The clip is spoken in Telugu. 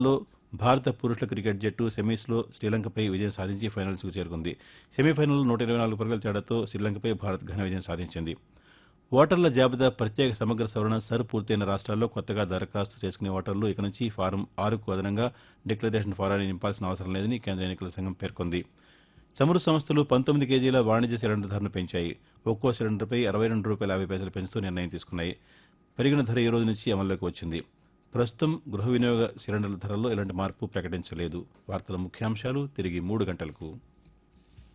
లో భారత పురుషుల క్రికెట్ జట్టు సెమీస్లో శ్రీలంకపై విజయం సాధించి ఫైనల్స్కు చేరుకుంది సెమీఫైనల్లో నూట ఇరవై నాలుగు పరుగుల తేడాతో శ్రీలంకపై భారత్ ఘన విజయం సాధించింది ఓటర్ల జాబితా ప్రత్యేక సమగ్ర సవరణ సర్ పూర్తయిన రాష్ట్రాల్లో కొత్తగా దరఖాస్తు చేసుకునే ఓటర్లు ఇక నుంచి ఫారం ఆరుకు అదనంగా డిక్లరేషన్ ఫారాన్ని నింపాల్సిన అవసరం లేదని కేంద్ర ఎన్నికల సంఘం పేర్కొంది చమురు సంస్థలు పంతొమ్మిది కేజీల వాణిజ్య సిలిండర్ ధరను పెంచాయి ఒక్కో సిలిండర్పై అరవై రెండు రూపాయల యాభై పైసలు పెంచుతూ నిర్ణయం తీసుకున్నాయి పెరిగిన ధర ఈ రోజు నుంచి అమల్లోకి వచ్చింది ప్రస్తుతం గృహ వినియోగ సిలిండర్ల ధరల్లో ఎలాంటి మార్పు ప్రకటించలేదు వార్తల ముఖ్యాంశాలు తిరిగి మూడు గంటలకు